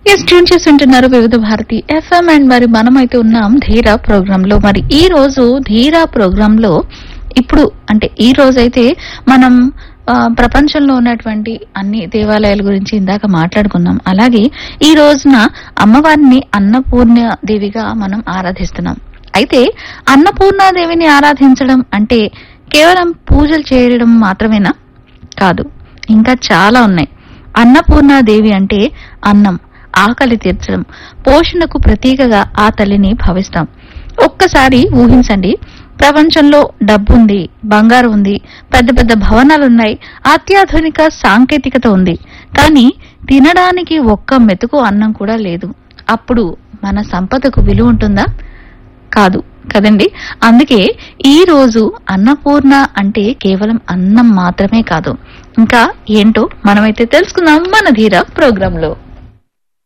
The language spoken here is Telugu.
ఎస్ ట్యూన్ చేసి ఉంటున్నారు వివిధ భారతి ఎఫ్ఎం అండ్ మరి మనమైతే ఉన్నాం ధీరా ప్రోగ్రామ్ లో మరి ఈ రోజు ధీరా ప్రోగ్రామ్ లో ఇప్పుడు అంటే ఈ రోజైతే మనం ఆ, ప్రపంచంలో ఉన్నటువంటి అన్ని దేవాలయాల గురించి ఇందాక మాట్లాడుకున్నాం అలాగే ఈ రోజున అమ్మవారిని అన్నపూర్ణ దేవిగా మనం ఆరాధిస్తున్నాం అయితే అన్నపూర్ణాదేవిని ఆరాధించడం అంటే కేవలం పూజలు చేయడం మాత్రమేనా కాదు ఇంకా చాలా ఉన్నాయి అన్నపూర్ణాదేవి అంటే అన్నం ఆకలి తీర్చడం పోషణకు ప్రతీకగా ఆ తల్లిని భావిస్తాం ఒక్కసారి ఊహించండి ప్రపంచంలో డబ్బుంది బంగారం ఉంది పెద్ద పెద్ద భవనాలు ఉన్నాయి అత్యాధునిక సాంకేతికత ఉంది కానీ తినడానికి ఒక్క మెతుకు అన్నం కూడా లేదు అప్పుడు మన సంపదకు విలువ ఉంటుందా కాదు కదండి అందుకే ఈ రోజు అన్నపూర్ణ అంటే కేవలం అన్నం మాత్రమే కాదు ఇంకా ఏంటో మనమైతే తెలుసుకుందాం మన ధీర ప్రోగ్రామ్ లో